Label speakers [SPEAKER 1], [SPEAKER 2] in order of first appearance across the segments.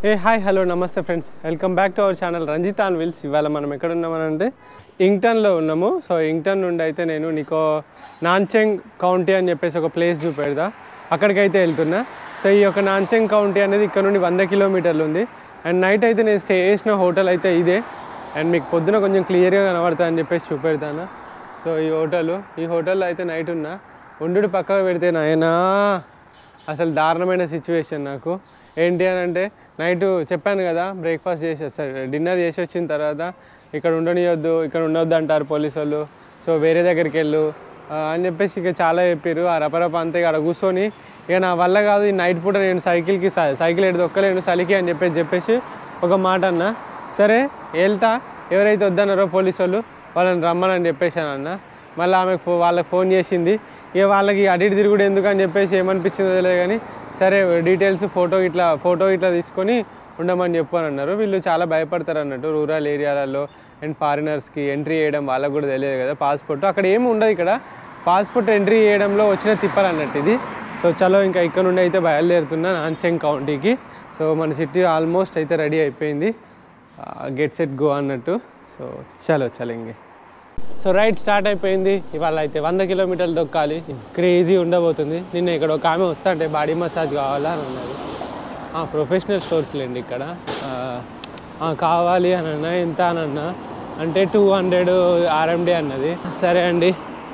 [SPEAKER 1] A hi hello namaste friends welcome back to our channel Ranjith on wheels ఇవాళ మనం ఎక్కడ ఉన్నామనంటే ఇంగ్టన్లో ఉన్నాము సో ఇంగ్టన్ నుండి అయితే నేను నీకు నాన్చెంగ్ కౌంటీ అని చెప్పేసి ఒక ప్లేస్ చూపెడదా అక్కడికైతే వెళ్తున్నా సో ఈ యొక్క నాన్చెంగ్ కౌంటీ అనేది ఇక్కడ నుండి వంద కిలోమీటర్లు ఉంది అండ్ నైట్ అయితే నేను స్టే చేసిన హోటల్ అయితే ఇదే అండ్ మీకు పొద్దున కొంచెం క్లియర్గా కనబడతా అని చెప్పేసి చూపెడతాను సో ఈ హోటల్ ఈ హోటల్లో అయితే నైట్ ఉన్నా ఉండు పక్కకు పెడితే నాయనా అసలు దారుణమైన సిచ్యువేషన్ నాకు ఏంటి అని అంటే నైట్ చెప్పాను కదా బ్రేక్ఫాస్ట్ చేసి సారీ డిన్నర్ చేసి వచ్చిన తర్వాత ఇక్కడ ఉండనియొద్దు ఇక్కడ ఉండొద్దు అంటారు పోలీసు వాళ్ళు సో వేరే దగ్గరికి వెళ్ళు ఆ, అని చెప్పేసి ఇక చాలా చెప్పారు ఆ రపరప అంతే ఇక్కడ కూర్చొని ఇక నా వల్ల కాదు ఈ నైట్ పూట నేను సైకిల్కి సై- సైకిల్ ఎటు దొక్కలేను చలికి అని చెప్పేసి చెప్పేసి ఒక మాట అన్న సరే వెళ్తా ఎవరైతే వద్దన్నారో పోలీసు వాళ్ళు వాళ్ళని రమ్మనని చెప్పేసాను అన్న మళ్ళీ ఆమెకు ఫో వాళ్ళకి ఫోన్ చేసింది ఇక వాళ్ళకి అటు ఇటు తిరుగుడు ఎందుకు అని చెప్పేసి ఏమనిపించిందో తెలియదు కానీ సరే డీటెయిల్స్ ఫోటో ఇట్లా ఫోటో ఇట్లా తీసుకొని ఉండమని చెప్పు అని అన్నారు వీళ్ళు చాలా భయపడతారు అన్నట్టు రూరల్ ఏరియాలలో అండ్ ఫారినర్స్కి ఎంట్రీ చేయడం వాళ్ళకు కూడా తెలియదు కదా పాస్పోర్ట్ అక్కడ ఏమి ఉండదు ఇక్కడ పాస్పోర్ట్ ఎంట్రీ చేయడంలో వచ్చిన తిప్పలు అన్నట్టు ఇది సో చలో ఇంకా ఇక్కడ నుండి అయితే బయలుదేరుతున్నా నాన్చెంగ్ కౌంటీకి సో మన సిటీ ఆల్మోస్ట్ అయితే రెడీ అయిపోయింది గెట్ సెట్ గో అన్నట్టు సో చలో చలో ఇంకే సో రైడ్ స్టార్ట్ అయిపోయింది ఇవాళ అయితే వంద కిలోమీటర్లు దొక్కాలి క్రేజీ ఉండబోతుంది నిన్న ఇక్కడ ఒక ఆమె వస్తా అంటే బాడీ మసాజ్ కావాలా అని అన్నది ప్రొఫెషనల్ స్టోర్స్ లేండి ఇక్కడ ఆ, ఆ, కావాలి అని అన్న ఎంత అని అన్న అంటే టూ హండ్రెడ్ ఆర్ఎండి అన్నది సరే అండి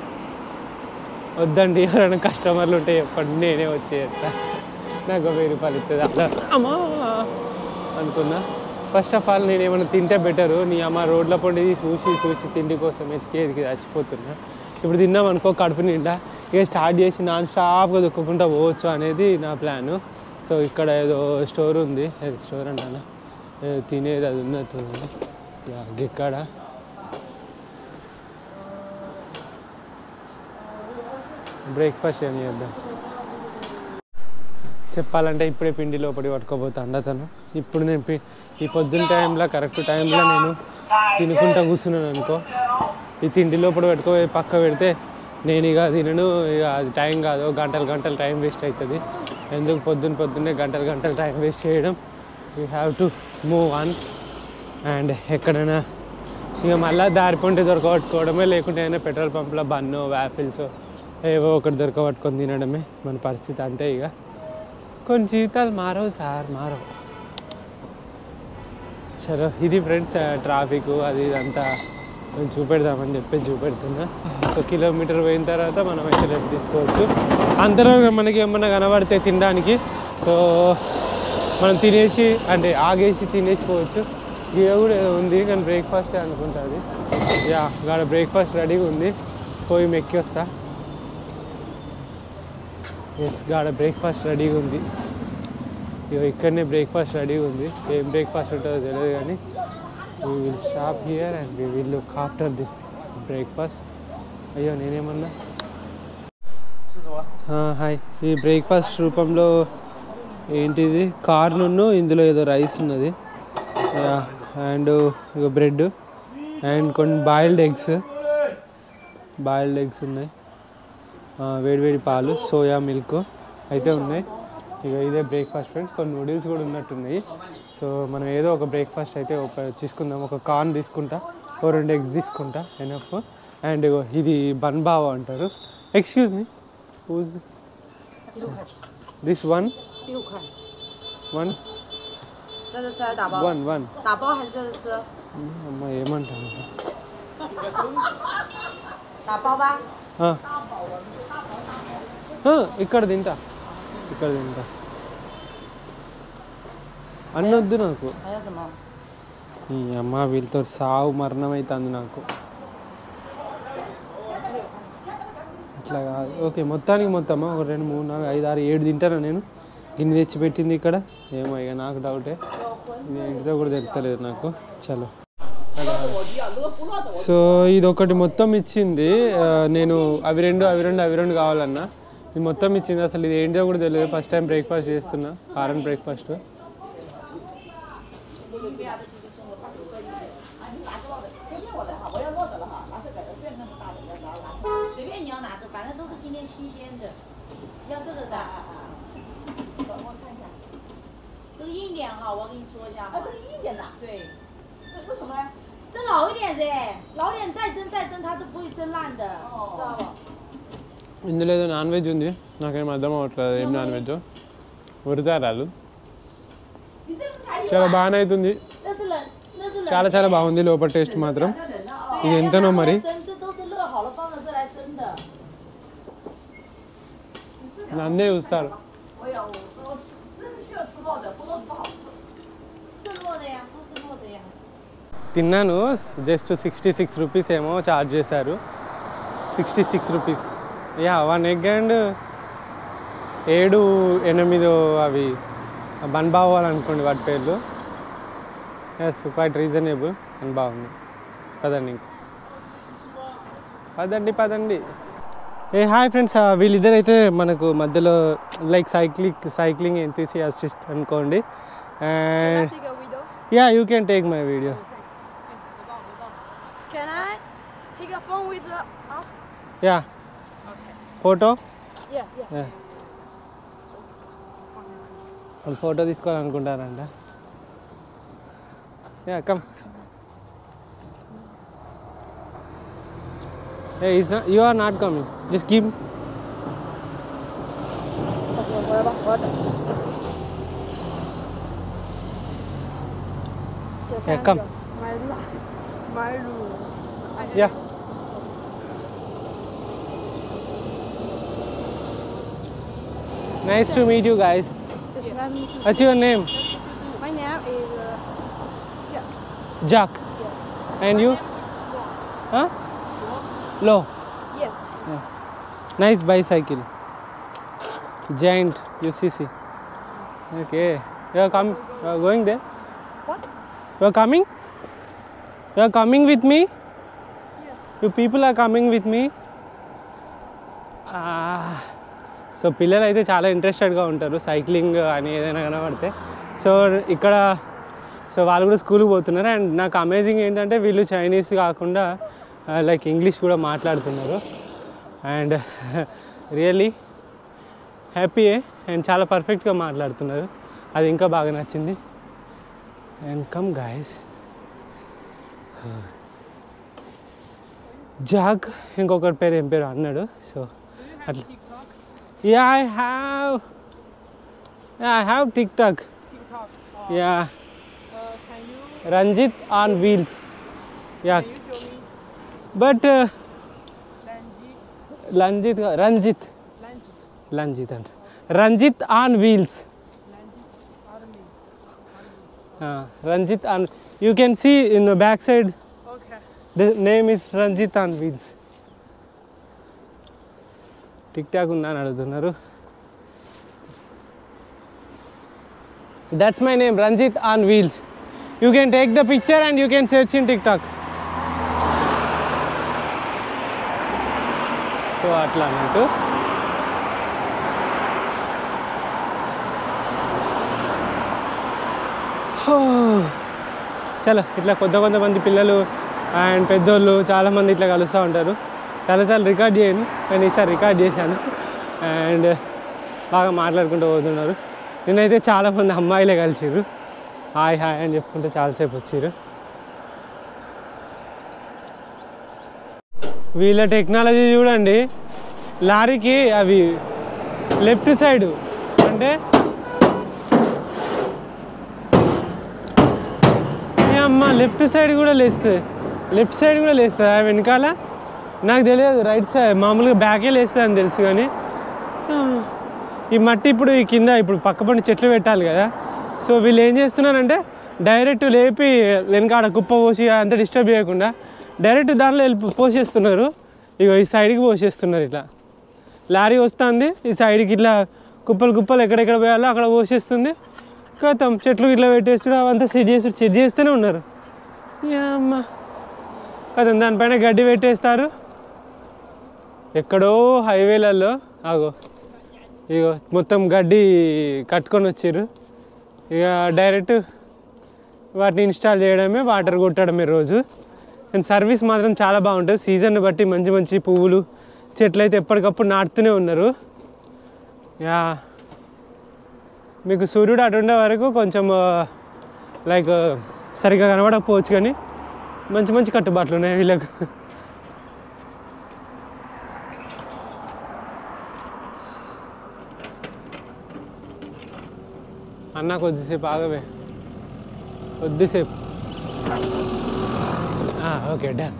[SPEAKER 1] వద్దండి ఎవరైనా కస్టమర్లు ఉంటే చెప్పండి నేనే వచ్చి చేస్తా నాకు ఒక వెయ్యి రూపాయలు ఇస్తుంది అట్లా అమ్మా అనుకున్నా ఫస్ట్ ఆఫ్ ఆల్ నేను ఏమైనా తింటే బెటరు నీ అమ్మ రోడ్ల పొండి చూసి చూసి తిండి కోసం ఎతికేదికి చచ్చిపోతున్నా ఇప్పుడు తిన్నాం అనుకో కడుపు నిండా ఇక స్టార్ట్ చేసి నాన్ స్టాప్గా దుక్కకుండా పోవచ్చు అనేది నా ప్లాను సో ఇక్కడ ఏదో స్టోర్ ఉంది ఏదో స్టోర్ అంటానా ఏదో తినేది అది ఉన్నట్టుంది యా, ఇక్కడ బ్రేక్ఫాస్ట్ ఏం చేద్దాం చెప్పాలంటే ఇప్పుడే పిండి లోపలి పట్టుకోబోతాండ అతను ఇప్పుడు నేను పి- ఈ పొద్దున్న టైంలో కరెక్ట్ టైంలో నేను తినుకుంటా కూర్చున్నాను అనుకో ఈ తిండి లోపల పెట్టుకోబోయి పక్క పెడితే నేను ఇక తినను ఇక అది టైం కాదు గంటలు గంటలు టైం వేస్ట్ అవుతుంది ఎందుకు పొద్దున్న పొద్దున్నే గంటలు గంటలు టైం వేస్ట్ చేయడం you have to move on and ఎక్కడైనా ఇక మళ్ళీ దారి పొంటి దొరకబట్టుకోవడమే లేకుంటే ఏదైనా పెట్రోల్ పంప్లో బన్ను వ్యాఫిల్స్ ఏవో ఒకటి దొరకబట్టుకొని తినడమే మన పరిస్థితి అంతే ఇక కొన్ని జీవితాలు మారవు సార్ మారవు చలో ఇది ఫ్రెండ్స్ ట్రాఫిక్ అది ఇదంతా కొంచెం చూపెడదామని చెప్పి చూపెడుతున్నా ఒక కిలోమీటర్ పోయిన తర్వాత మనం అయితే రేపు తీసుకోవచ్చు అందరూ మనకి ఏమన్నా కనబడితే తినడానికి సో మనం తినేసి అంటే ఆగేసి తినేసి పోవచ్చు ఇక కూడా ఏదో ఉంది కానీ బ్రేక్ఫాస్ట్ అనుకుంటుంది యా గాడ బ్రేక్ఫాస్ట్ రెడీగా ఉంది పోయి మెక్కి వస్తా ఎస్ గాడ బ్రేక్ఫాస్ట్ రెడీగా ఉంది ఇక ఇక్కడనే బ్రేక్ఫాస్ట్ రెడీగా ఉంది ఏం బ్రేక్ఫాస్ట్ ఉంటుందో తెలియదు కానీ we will stop here and we will look after this breakfast అయ్యో నేనేమన్నా హాయ్ ఈ బ్రేక్ఫాస్ట్ రూపంలో ఏంటిది కార్నును ఇందులో ఏదో రైస్ ఉన్నది అండ్ ఇక బ్రెడ్ అండ్ కొన్ని బాయిల్డ్ ఎగ్స్ బాయిల్డ్ ఎగ్స్ ఉన్నాయి ఆ, వేడివేడి పాలు సోయా మిల్క్ అయితే ఉన్నాయి ఇక ఇదే బ్రేక్ఫాస్ట్ ఫ్రెండ్స్ కొన్ని నూడిల్స్ కూడా ఉన్నట్టున్నాయి సో మనం ఏదో ఒక బ్రేక్ఫాస్ట్ అయితే ఒక తీసుకుందాం ఒక కార్న్ తీసుకుంటా ఓ రెండు ఎగ్స్ తీసుకుంటా ఎనఫ్ అండ్ ఇది బన్ బావా అంటారు excuse me whose this one
[SPEAKER 2] 六块，
[SPEAKER 1] one
[SPEAKER 2] 这是吃打包，
[SPEAKER 1] one one
[SPEAKER 2] 打包还是这是吃？
[SPEAKER 1] అమ్మ ఏమంటాను
[SPEAKER 2] 打包吧。
[SPEAKER 1] ఆ. ఆ, ఇక్కడ తింటా ఇక్కడ తింటా అన్నొద్దు నాకు
[SPEAKER 2] 还有什么？
[SPEAKER 1] ఈ అమ్మ వీళ్ళతో సావు మరణం అవుతుంది నాకు ఇట్లా కాదు ఓకే మొత్తానికి మొత్తమా ఒక రెండు మూడు నాలుగు ఐదు ఆరు ఏడు తింటానా నేను గిన్నె తెచ్చి పెట్టింది ఇక్కడ ఏమో ఇక నాకు డౌటే ఇది ఏంటిదో కూడా తెలుస్తలేదు నాకు చలో సో ఇది ఒకటి మొత్తం ఇచ్చింది ఆ, నేను అవి రెండు అవి రెండు అవి రెండు కావాలన్నా ఇది మొత్తం ఇచ్చింది అసలు ఇది ఏంటో కూడా తెలియదు ఫస్ట్ టైం బ్రేక్ఫాస్ట్ చేస్తున్నా కారన్ బ్రేక్ఫాస్ట్
[SPEAKER 2] 随便你要哪个，反正都是今天新鲜的。要这个的。我看一下。 这个硬点哈，我跟你说一下
[SPEAKER 3] 啊，
[SPEAKER 2] 哈
[SPEAKER 3] 这。个硬一点的，
[SPEAKER 2] 对，
[SPEAKER 3] 为什么呢？
[SPEAKER 2] 蒸老一点噻，老一点再蒸再蒸它都不会蒸烂的，
[SPEAKER 3] 哦
[SPEAKER 2] 知道不？
[SPEAKER 1] ఇందులో ఏదో నాన్ వెజ్ ఉంది నాకేం అర్థం అవ్వట్లేదు ఏం నాన్ వెజ్ ఉరితారాలు
[SPEAKER 3] 你这个才有
[SPEAKER 1] చాలా
[SPEAKER 3] 啊。
[SPEAKER 1] బాగానే అవుతుంది
[SPEAKER 2] 那是冷，那是冷。
[SPEAKER 1] చాలా చాలా బాగుంది లోపల టేస్ట్ మాత్రం
[SPEAKER 3] 那人呢？
[SPEAKER 1] ఇది ఎంతనో మరి
[SPEAKER 2] 蒸，这都是热好了放在这来蒸的。
[SPEAKER 1] నన్నే చూస్తారు
[SPEAKER 3] 哎呀，我我真的就要吃肉的，不肉不好吃。
[SPEAKER 2] 是热的呀，都是热的呀。
[SPEAKER 1] తిన్నాను జస్ట్ సిక్స్టీ సిక్స్ రూపీస్ ఏమో ఛార్జ్ చేశారు sixty six rupees yeah one egg and ఏడు ఎనిమిదో అవి బన్ బావాలి అనుకోండి వాటి పేర్లు ఎస్ క్వైట్ రీజనబుల్ అని బాగుంది పదండి ఇంక. పదండి పదండి ఏ హాయ్ ఫ్రెండ్స్ వీళ్ళిద్దరైతే మనకు మధ్యలో లైక్ సైక్లింగ్ సైక్లింగ్ ఎంతూసియాస్టిస్ట్ అనుకోండి and
[SPEAKER 2] Take a video.
[SPEAKER 1] Yeah you can take my video
[SPEAKER 2] Thanks. Can I take a phone with us?
[SPEAKER 1] Yeah photo
[SPEAKER 2] Yeah, yeah.
[SPEAKER 1] వాళ్ళు ఫోటో తీసుకోవాలనుకుంటారంట yeah come a is not you are not coming just keep
[SPEAKER 2] 我我要把我等。
[SPEAKER 1] Yeah, come.
[SPEAKER 2] My room. My room.
[SPEAKER 1] Yeah nice to meet you guys
[SPEAKER 2] It's not me.
[SPEAKER 1] What's your name?
[SPEAKER 2] My name is uh, Jack.
[SPEAKER 1] Jack.
[SPEAKER 2] Yes.
[SPEAKER 1] And you? Huh? Lo.
[SPEAKER 2] Yes.
[SPEAKER 1] Nice bicycle. Giant UCC. Okay. You are coming. You are going there.
[SPEAKER 2] What?
[SPEAKER 1] You are coming. You are coming with me. You people are coming with me. So పిల్లలు అయితే చాలా ఇంట్రెస్టెడ్గా ఉంటారు cycling అని ఏదైనా కనబడితే so ఇక్కడ so వాళ్ళు కూడా స్కూల్కి పోతున్నారు అండ్ నాకు అమేజింగ్ ఏంటంటే వీళ్ళు చైనీస్ కాకుండా లైక్ ఇంగ్లీష్ కూడా మాట్లాడుతున్నారు అండ్ రియల్లీ హ్యాపీయే అండ్ చాలా పర్ఫెక్ట్గా మాట్లాడుతున్నారు అది ఇంకా బాగా నచ్చింది అండ్ కమ్ గాయస్ జాగ్ ఇంకొకటి పేరు ఏం పేరు అన్నాడు సో అట్లా yeah I have yeah I have TikTok yeah Ranjith on wheels yeah but Ranjith కా- రంజిత్ రంజిత్ అంట Ranjith on wheels Ranjith on you can see in the back side the name is Ranjith on wheels TikTok ఉందా అని అడుగుతున్నారు that's my name Ranjith on wheels you can take the picture and you can search in TikTok so అట్లా అన్నట్టు హో. చలో ఇట్లా కొత్త కొంతమంది పిల్లలు అండ్ పెద్దోళ్ళు చాలామంది ఇట్లా కలుస్తూ ఉంటారు చాలాసార్లు రికార్డ్ చేయను కానీ ఈసారి రికార్డ్ చేశాను అండ్ బాగా మాట్లాడుకుంటూ పోతున్నారు నేనైతే చాలామంది అమ్మాయిలే కలిసిర్రు హాయ్ హాయ్ అని చెప్పుకుంటూ చాలాసేపు వచ్చిర్రు వీళ్ళ టెక్నాలజీ చూడండి లారీకి అవి లెఫ్ట్ సైడ్ అంటే ఏ అమ్మ లెఫ్ట్ సైడ్ కూడా లేస్తుంది లెఫ్ట్ సైడ్ కూడా లేస్తుంది ఆ వెనకాల నాకు తెలియదు రైట్ సైడ్ మామూలుగా బ్యాకే లేస్తుంది అని తెలుసు కానీ ఆ, ఈ మట్టి ఇప్పుడు ఈ కింద ఇప్పుడు పక్క పండి చెట్లు పెట్టాలి కదా సో వీళ్ళు ఏం చేస్తున్నారంటే డైరెక్ట్ లేపి వెనకాడ కుప్ప పోసి అంత డిస్టర్బ్ చేయకుండా డైరెక్ట్ దానిలో వెళ్ళి పోసేస్తున్నారు ఇగో ఈ సైడ్కి పోసేస్తున్నారు ఇట్లా లారీ వస్తుంది ఈ సైడ్కి ఇట్లా కుప్పలు కుప్పలు ఎక్కడెక్కడ పోయాలో అక్కడ పోసేస్తుంది కథం చెట్లు ఇట్లా పెట్టేస్తారు అవంతా సెట్ చేసి సెట్ చేస్తూనే ఉన్నారు యా అమ్మ కథం దానిపైన గడ్డి పెట్టేస్తారు ఎక్కడో హైవేలలో ఆగో ఇగో మొత్తం గడ్డి కట్టుకొని వచ్చారు ఇక డైరెక్ట్ వాటిని ఇన్స్టాల్ చేయడమే వాటర్ కొట్టడమే రోజు అండ్ సర్వీస్ మాత్రం చాలా బాగుంటుంది సీజన్ బట్టి మంచి మంచి పువ్వులు చెట్లు అయితే ఎప్పటికప్పుడు నాటుతూనే ఉన్నారు యా మీకు సూర్యుడు అటు ఉండే వరకు కొంచెం లైక్ సరిగ్గా కనబడకపోవచ్చు కానీ మంచి మంచి కట్టుబాట్లు ఉన్నాయి వీళ్ళకు అన్న కొద్దిసేపు ఆగవే కొద్దిసేపు ఆ, ఓకే డన్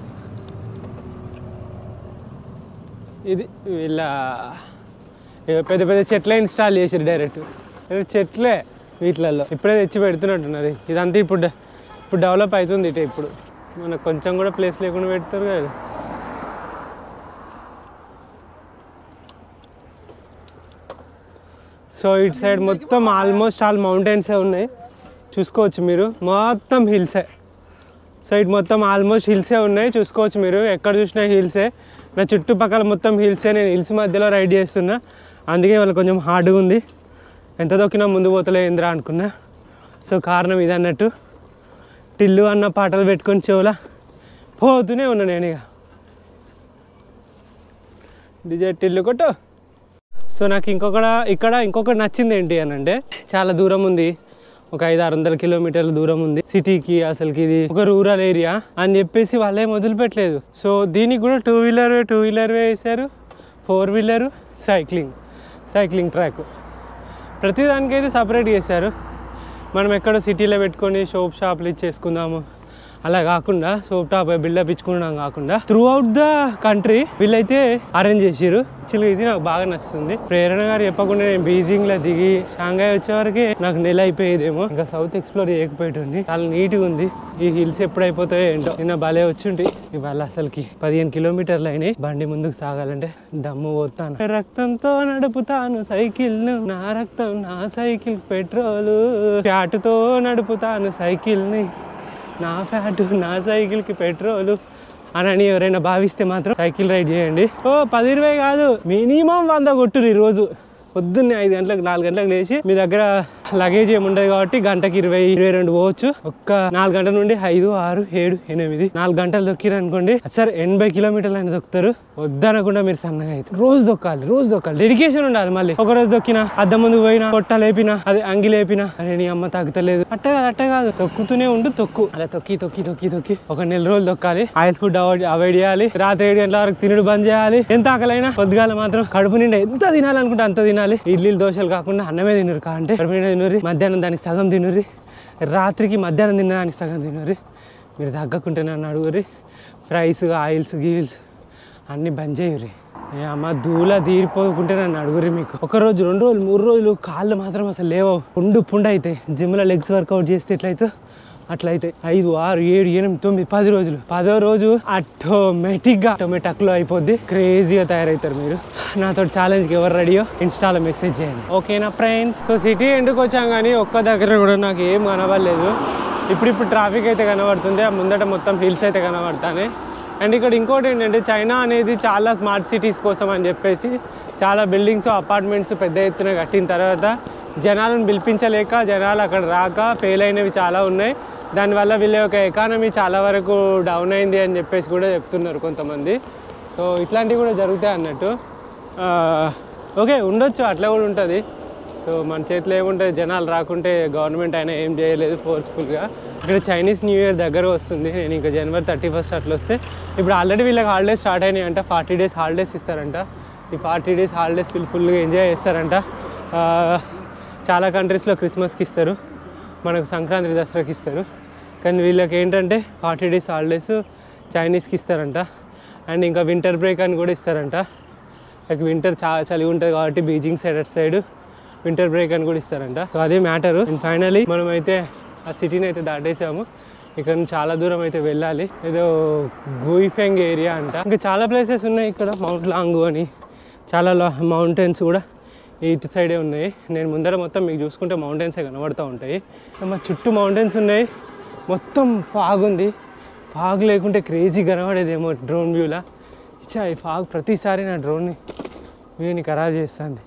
[SPEAKER 1] ఇది వీళ్ళ ఏదో పెద్ద పెద్ద చెట్లే ఇన్స్టాల్ చేసారు డైరెక్ట్ ఏదో చెట్లే వీటిలలో ఇప్పుడే తెచ్చి పెడుతున్నట్టున్నది ఇదంతా ఇప్పుడు డె- ఇప్పుడు డెవలప్ అవుతుంది ఇటే ఇప్పుడు మనకు కొంచెం కూడా ప్లేస్ లేకుండా పెడతారు కదా సో ఇటు సైడ్ మొత్తం ఆల్మోస్ట్ ఆల్ మౌంటైన్సే ఉన్నాయి చూసుకోవచ్చు మీరు మొత్తం హిల్సే సో ఇటు మొత్తం ఆల్మోస్ట్ హిల్సే ఉన్నాయి చూసుకోవచ్చు మీరు ఎక్కడ చూసినా హిల్సే నా చుట్టుపక్కల మొత్తం హిల్సే నేను హిల్స్ మధ్యలో రైడ్ చేస్తున్నా అందుకే వాళ్ళు కొంచెం హార్డ్గా ఉంది ఎంత దొక్కినా ముందు పోతలే ఇంద్రా అనుకున్నా సో కారణం ఇది అన్నట్టు టిల్లు అన్న పాటలు పెట్టుకొని చెవులా పోతూనే ఉన్నా నేను ఇక డిజే టిల్లు కొట్టు సో నాకు ఇంకొకడ ఇక్కడ ఇంకొకటి నచ్చింది ఏంటి అని అంటే చాలా దూరం ఉంది ఒక ఐదు ఆరు వందల కిలోమీటర్ల దూరం ఉంది సిటీకి అసలుకి ఇది ఒక రూరల్ ఏరియా అని చెప్పేసి వాళ్ళే మొదలు పెట్టలేదు సో దీనికి కూడా టూ వీలర్ టూ వీలర్ వేసారు four wheeler cycling cycling track ప్రతిదానికైతే సపరేట్ చేశారు మనం ఎక్కడో సిటీలో పెట్టుకొని షోప్ షాప్లు ఇచ్చేసుకుందాము అలా కాకుండా సోప్ టాప్ బిల్డప్ ఇచ్చుకున్నాం కాకుండా త్రూ అవుట్ ద కంట్రీ వీళ్ళైతే అరేంజ్ చేసిరు యాక్చువల్గా ఇది నాకు బాగా నచ్చుతుంది ప్రేరణ గారు చెప్పకుండా నేను బీజింగ్ లో దిగి షాంఘాయ్ వచ్చే వరకే నాకు నెల అయిపోయేదేమో ఇంకా సౌత్ ఎక్స్ప్లోర్ చేయకపోయేటుంది చాలా నీట్గా ఉంది ఈ హిల్స్ ఎప్పుడు అయిపోతాయో ఏంటో నిన్న భలే వచ్చుంటి ఇవాళ అసలుకి పదిహేను కిలోమీటర్లు అయినాయి బండి ముందుకు సాగాలంటే దమ్ము పోతాను రక్తంతో నడుపుతాను సైకిల్ ను నా రక్తం నా సైకిల్ పెట్రోలు ఫ్యాటుతో నడుపుతాను సైకిల్ ని నా ఫ్యాటు నా సైకిల్ కి పెట్రోలు అని ఎవరైనా భావిస్తే మాత్రం సైకిల్ రైడ్ చేయండి ఓ పది ఇరవై కాదు మినిమం వంద కొట్టురు ఈ రోజు పొద్దున్నే ఐదు గంటలకు నాలుగు గంటలకు లేచి మీ దగ్గర లగేజ్ ఏమి ఉండదు కాబట్టి గంటకి ఇరవై ఇరవై రెండు పోవచ్చు ఒక్క నాలుగు గంటల నుండి ఐదు ఆరు ఏడు ఎనిమిది నాలుగు గంటలు దొక్కిరు అనుకోండి సరే ఎనభై కిలోమీటర్లు అయినా దొక్కుతారు వద్దనకుండా మీరు సన్నగా అవుతారు రోజు దొక్కాలి రోజు దొక్కాలి డెడికేషన్ ఉండాలి మళ్ళీ ఒక రోజు దొక్కినా అద్దం ముందు పోయినా పొట్ట లేపినా అదే అంగి లేపినా అరే నీ అమ్మ తగ్గుతలేదు అట్ట కాదు అట్ట కాదు తొక్కుతూనే ఉండు తొక్కు అలా తొక్కి తొక్కి తొక్కి తొక్కి ఒక నెల రోజులు దొక్కాలి ఆయిల్ ఫుడ్ అవాయిడ్ అవాయిడ్ చేయాలి రాత్రి ఏడు గంటల వరకు తినడు బంద్ చేయాలి ఎంత ఆకలైనా పొద్దుగాల మాత్రం కడుపు నిండా ఎంత తినాలనుకుంటే అంత తినాలి ఇడ్లీలు దోశలు కాకుండా అన్నమే తినరు కా అంటే కడుపు నిండా తినరు మధ్యాహ్నం దానికి సగం తినరు రాత్రికి మధ్యాహ్నం తినడానికి సగం తినరు మీరు తగ్గకుంటే నన్ను అడుగురి ఫ్రైస్ ఆయిల్స్ గీల్స్ అన్నీ బంద్ చేయరు ఏ అమ్మ దూల తీరిపోకుంటే నన్ను అడుగురి మీకు ఒక రోజు రెండు రోజులు మూడు రోజులు కాళ్ళు మాత్రం అసలు లేవు పుండు పుండు అయితే జిమ్లో లెగ్స్ వర్కౌట్ చేస్తే ఎట్లయితే అట్లయితే ఐదు ఆరు ఏడు ఎనిమిది తొమ్మిది పది రోజులు పదో రోజు ఆటోమేటిక్గా టొమాటోలో అయిపోద్ది క్రేజీగా తయారవుతారు మీరు నాతో ఛాలెంజ్కి ఎవరు రెడీయో ఇన్స్టాలో మెసేజ్ చేయండి ఓకేనా ఫ్రెండ్స్ సో సిటీ ఎందుకు వచ్చాం కానీ ఒక్క దగ్గర కూడా నాకు ఏం కనబడలేదు ఇప్పుడు ఇప్పుడు ట్రాఫిక్ అయితే కనబడుతుంది ఆ ముందట మొత్తం హిల్స్ అయితే కనబడతాయి అండ్ ఇక్కడ ఇంకోటి ఏంటంటే చైనా అనేది చాలా స్మార్ట్ సిటీస్ కోసం అని చెప్పేసి చాలా బిల్డింగ్స్ అపార్ట్మెంట్స్ పెద్ద ఎత్తున కట్టిన తర్వాత జనాలను పిలిపించలేక జనాలు అక్కడ రాక ఫెయిల్ అయినవి చాలా ఉన్నాయి దానివల్ల వీళ్ళ యొక్క ఎకానమీ చాలా వరకు డౌన్ అయింది అని చెప్పేసి కూడా చెప్తున్నారు కొంతమంది సో ఇట్లాంటివి కూడా జరుగుతాయి అన్నట్టు ఆ, ఓకే ఉండొచ్చు అట్లా కూడా ఉంటుంది సో మన చేతిలో ఏముంటుంది జనాలు రాకుంటే గవర్నమెంట్ అయినా ఏం చేయలేదు ఫోర్స్ఫుల్గా ఇక్కడ చైనీస్ న్యూ ఇయర్ దగ్గర వస్తుంది నేను ఇంకా జనవరి థర్టీ ఫస్ట్ అట్లా వస్తే ఇప్పుడు ఆల్రెడీ వీళ్ళకి హాలిడేస్ స్టార్ట్ అయినాయి అంట ఫార్టీ డేస్ హాలిడేస్ ఇస్తారంట ఈ ఫార్టీ డేస్ హాలిడేస్ వీళ్ళు ఫుల్గా ఎంజాయ్ చేస్తారంట ఆ, చాలా కంట్రీస్లో క్రిస్మస్కి ఇస్తారు మనకు సంక్రాంతి దసరాకి ఇస్తారు కానీ వీళ్ళకి ఏంటంటే ఫార్టీ డేస్ హాలిడేస్ చైనీస్కి ఇస్తారంట అండ్ ఇంకా వింటర్ బ్రేక్ అని కూడా ఇస్తారంట లైక్ వింటర్ చాలా చలి ఉంటుంది కాబట్టి బీజింగ్ సైడ్ అటు సైడ్ వింటర్ బ్రేక్ అని కూడా ఇస్తారంట సో అదే మ్యాటర్ అండ్ ఫైనలీ మనం అయితే ఆ సిటీని అయితే దాటేసాము ఇక్కడ నుంచి చాలా దూరం అయితే వెళ్ళాలి ఏదో గూయిఫెంగ్ ఏరియా అంట ఇంకా చాలా ప్లేసెస్ ఉన్నాయి ఇక్కడ మౌంట్ లాంగు అని చాలా మౌంటైన్స్ కూడా ఇటు సైడే ఉన్నాయి నేను ముందర మొత్తం మీకు చూసుకుంటే మౌంటైన్సే కనబడుతూ ఉంటాయి మా చుట్టూ మౌంటైన్స్ ఉన్నాయి మొత్తం ఫాగ్ ఉంది ఫాగ్ లేకుంటే క్రేజీ కనబడేదేమో డ్రోన్ వ్యూలా ఇచ్చా ఈ ఫాగ్ ప్రతిసారి నా డ్రోన్ని వ్యూని ఖరాబ్ చేస్తుంది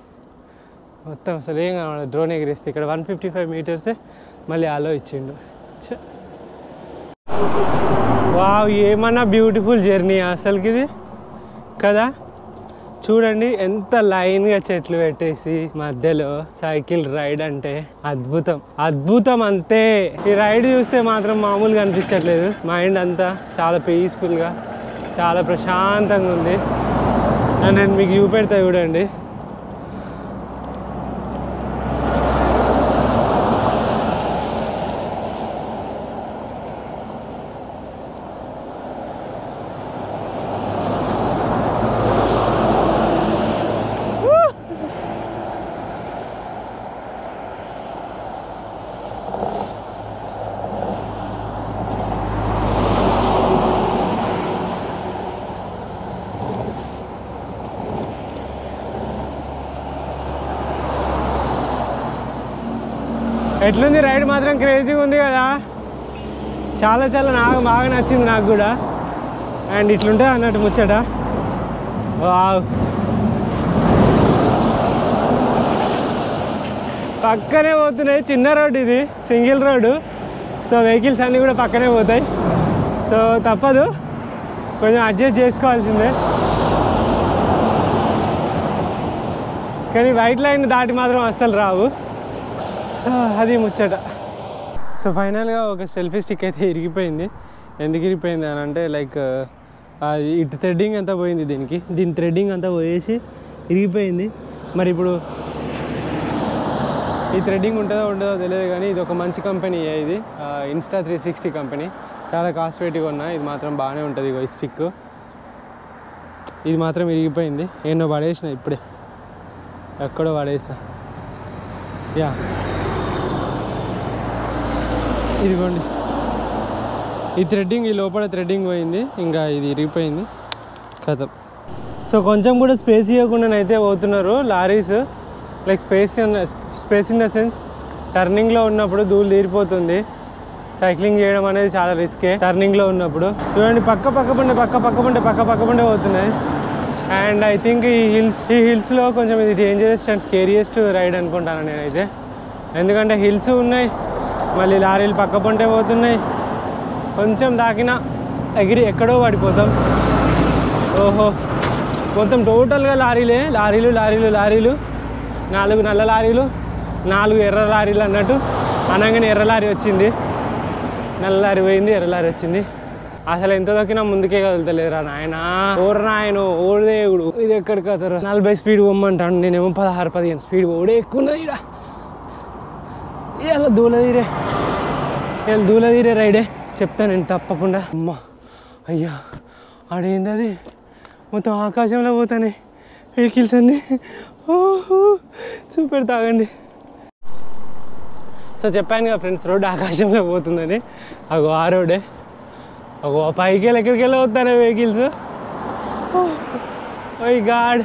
[SPEAKER 1] మొత్తం అసలు ఏం కనబడదు డ్రోన్ ఎగిరేస్తే ఇక్కడ వన్ ఫిఫ్టీ ఫైవ్ మీటర్సే మళ్ళీ ఆలో ఇచ్చిండు ఛ. వావ్ ఏమన్నా బ్యూటిఫుల్ జర్నీ అసలుకి ఇది కదా చూడండి ఎంత లైన్గా చెట్లు పెట్టేసి మధ్యలో సైకిల్ రైడ్ అంటే అద్భుతం అద్భుతం అంతే ఈ రైడ్ చూస్తే మాత్రం మామూలుగా అనిపించట్లేదు మైండ్ అంతా చాలా పీస్ఫుల్గా చాలా ప్రశాంతంగా ఉంది అండ్ నేను మీకు చూపెడతా చూడండి ఎట్లుంది రైడ్ మాత్రం క్రేజీగా ఉంది కదా చాలా చాలా నాకు బాగా నచ్చింది నాకు కూడా అండ్ ఇట్లుంటుంది అన్నట్టు ముచ్చట వావ్ పక్కనే పోతున్నాయి చిన్న రోడ్ ఇది సింగిల్ రోడ్డు సో వెహికల్స్ అన్నీ కూడా పక్కనే పోతాయి సో తప్పదు కొంచెం అడ్జస్ట్ చేసుకోవాల్సిందే కానీ వైట్ లైన్ దాటి మాత్రం అస్సలు రావు సో అది ముచ్చట సో ఫైనల్గా ఒక సెల్ఫీ స్టిక్ అయితే ఇరిగిపోయింది ఎందుకు ఇరిగిపోయింది అని అంటే లైక్ అది ఇటు థ్రెడ్డింగ్ అంతా పోయింది దీనికి దీని థ్రెడ్డింగ్ అంతా పోయేసి ఇరిగిపోయింది మరి ఇప్పుడు ఈ థ్రెడ్డింగ్ ఉంటుందో ఉంటుందో తెలియదు కానీ ఇది ఒక మంచి కంపెనీ ఇది ఇన్స్టా త్రీ సిక్స్టీ కంపెనీ చాలా కాస్ట్ పెట్టి కొన్నా ఇది మాత్రం బాగానే ఉంటుంది ఇగో ఈ స్టిక్ ఇది మాత్రం ఇరిగిపోయింది ఎన్నో పడేసిన ఇప్పుడే ఎక్కడో పడేసా యా ఇదిగోండి ఈ థ్రెడ్డింగ్ ఈ లోపల థ్రెడ్డింగ్ పోయింది ఇంకా ఇది ఇరిగిపోయింది కథ సో కొంచెం కూడా స్పేస్ ఇవ్వకుండానైతే పోతున్నారు lorries like space space in the sense టర్నింగ్లో ఉన్నప్పుడు ధూళి తీరిపోతుంది సైక్లింగ్ చేయడం అనేది చాలా రిస్కే టర్నింగ్లో ఉన్నప్పుడు చూడండి పక్క పక్క పండే పక్క పక్క పండే పక్క పక్క పండే పోతున్నాయి అండ్ ఐ థింక్ ఈ హిల్స్ ఈ హిల్స్లో కొంచెం ఇది డేంజరస్ట్ అండ్ స్కేరియస్ట్ రైడ్ అనుకుంటాను నేనైతే ఎందుకంటే హిల్స్ ఉన్నాయి మళ్ళీ లారీలు పక్క పంటే పోతున్నాయి కొంచెం దాకినా ఎగిరి ఎక్కడో పడిపోతాం ఓహో మొత్తం టోటల్గా లారీలే లారీలు లారీలు లారీలు నాలుగు నల్ల లారీలు నాలుగు ఎర్ర లారీలు అన్నట్టు అనగానే ఎర్ర లారీ వచ్చింది నల్ల లారీ పోయింది ఎర్ర లారీ వచ్చింది అసలు ఎంత దొక్కినా ముందుకే కదులుతలేదురా నాయన ఓరు నాయన ఓడు దేవుడు ఇది ఎక్కడికి కదరు నలభై స్పీడ్ పోమ్మంటాను నేనేమో పదహారు పదిహేను స్పీడ్ ఓడే ఎక్కువ ఉన్నది ఇక్కడ ఇలా దూలదీరే ఇలా దూలదీరే రైడే చెప్తాను నేను తప్పకుండా అమ్మా అయ్యా ఆడేంది అది మొత్తం ఆకాశంలో పోతానే వెహికల్స్ అన్నీ ఓహో చూపెడు తాగండి సో చెప్పాను కదా ఫ్రెండ్స్ రోడ్డు ఆకాశంలో పోతుందని అగో ఆ రోడే అగో ఆ పైకి వెళ్ళి ఎక్కడికి వెళ్ళి పోతానే వెహికల్స్ ఓయ్ గాడ్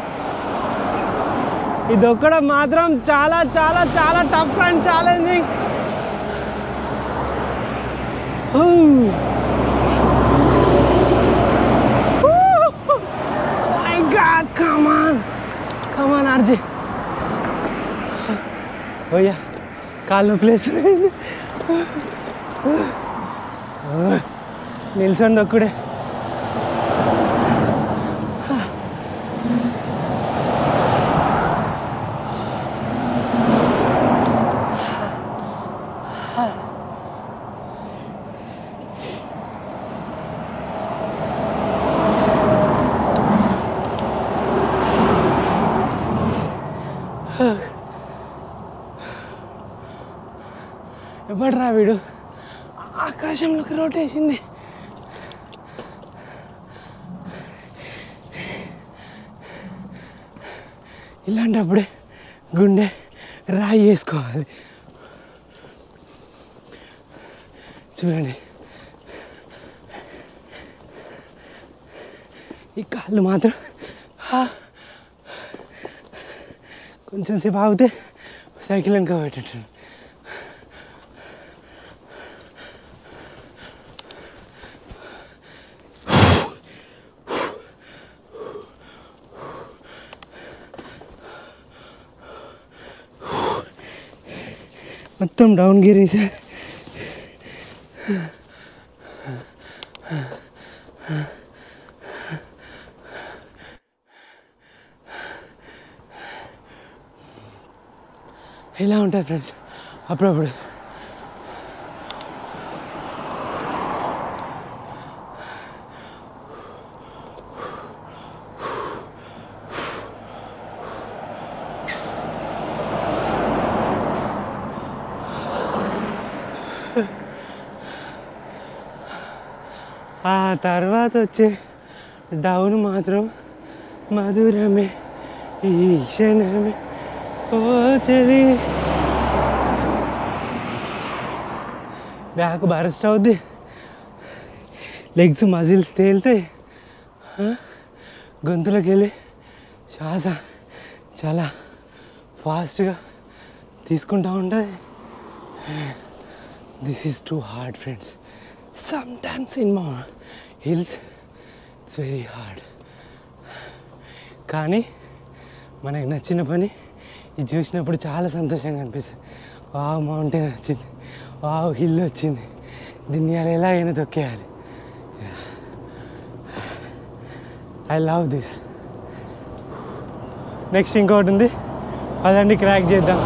[SPEAKER 1] ఇది ఒక్కడం మాత్రం చాలా చాలా చాలా tough and challenging my god come on come on ఆర్జే ఓయ్యా కాళ్ళు ప్లేస్ నిల్చండి ఒక్కడే ఎవడ్రా వీడు ఆకాశంలోకి రోటేసింది ఇలాంటప్పుడే గుండె రాయి వేసుకోవాలి చూడండి ఈ కాళ్ళు మాత్రం ఆ, కొంచెం సేపు ఆగితే సైకిల్ వెనక పెట్టేట్టు మొత్తం డౌన్ గేర్ వేసా ఇలా ఉంటుంది ఫ్రెండ్స్ అప్పుడప్పుడు ఆ తర్వాత వచ్చే డౌన్ మాత్రం మధురమే ఈ క్షణమే ఓ చెలి బ్యాక్ బరస్ట్ అవుద్ది లెగ్స్ మజిల్స్ తేలితే గొంతులోకి వెళ్ళి శ్వాస చాలా ఫాస్ట్గా తీసుకుంటూ ఉంటుంది this is too hard friends sometimes in మా హిల్స్ ఇట్స్ వెరీ హార్డ్ కానీ మనకి నచ్చిన పని ఇది చూసినప్పుడు చాలా సంతోషంగా అనిపిస్తుంది వావ్ మౌంటైన్ వచ్చింది వావ్ హిల్ వచ్చింది దీన్ని ఇవాళ ఎలాగైనా తొక్కేయాలి ఐ లవ్ దిస్ నెక్స్ట్ ఇంకోటి ఉంది పదండి క్రాక్ చేద్దాం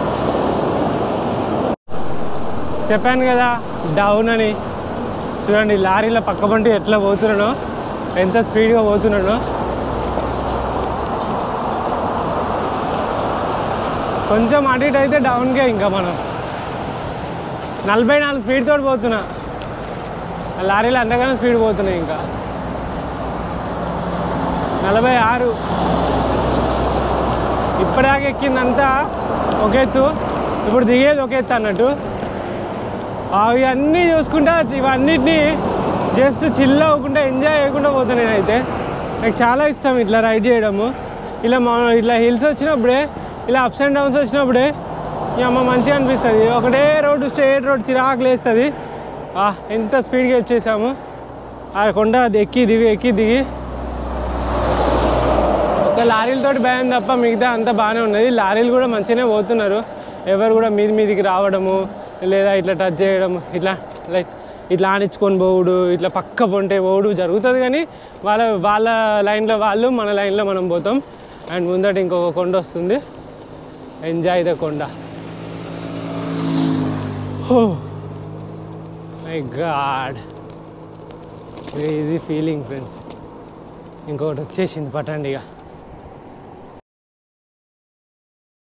[SPEAKER 1] చెప్పాను కదా డౌన్ అని చూడండి లారీలో పక్క బండి ఎట్లా పోతున్నానో ఎంత స్పీడ్గా పోతున్నానో కొంచెం అటు ఇటు అయితే డౌన్కే ఇంకా మనం నలభై నాలుగు స్పీడ్ తోటి పోతున్నా ఆ లారీలో అంతగానో స్పీడ్ పోతున్నాయి ఇంకా నలభై ఆరు ఇప్పటిదాకా ఎక్కిందంతా ఒక ఎత్తు ఇప్పుడు దిగేది ఒక ఎత్తు అన్నట్టు అవి అన్నీ చూసుకుంటా ఇవన్నిటిని జస్ట్ చిల్ అవ్వకుండా ఎంజాయ్ చేయకుండా పోతాను నేనైతే నాకు చాలా ఇష్టం ఇట్లా రైడ్ చేయడము ఇలా మా ఇట్లా హిల్స్ వచ్చినప్పుడే ఇలా అప్స్ అండ్ డౌన్స్ వచ్చినప్పుడే ఈ అమ్మ మంచిగా అనిపిస్తుంది ఒకటే రోడ్డు స్ట్రేట్ రోడ్ చిరాకు లేస్తుంది ఆ, ఎంత స్పీడ్గా వచ్చేసాము ఆ కొండ అది ఎక్కి దిగి ఎక్కి దిగి ఒక లారీలతోటి భయం తప్ప మిగతా అంతా బాగానే ఉన్నది లారీలు కూడా మంచిగానే పోతున్నారు ఎవరు కూడా మీది మీదికి రావడము లేదా ఇట్లా టచ్ చేయడం ఇట్లా లైక్ ఇట్లా ఆనించుకొని పోవుడు ఇట్లా పక్క పొంటే పోవుడు జరుగుతుంది కానీ వాళ్ళ వాళ్ళ లైన్లో వాళ్ళు మన లైన్లో మనం పోతాం అండ్ ముందట ఇంకొక కొండ వస్తుంది ఎంజాయ్ ద కొండ హో my god easy feeling friends ఇంకొకటి వచ్చేసింది పట్టండి ఇక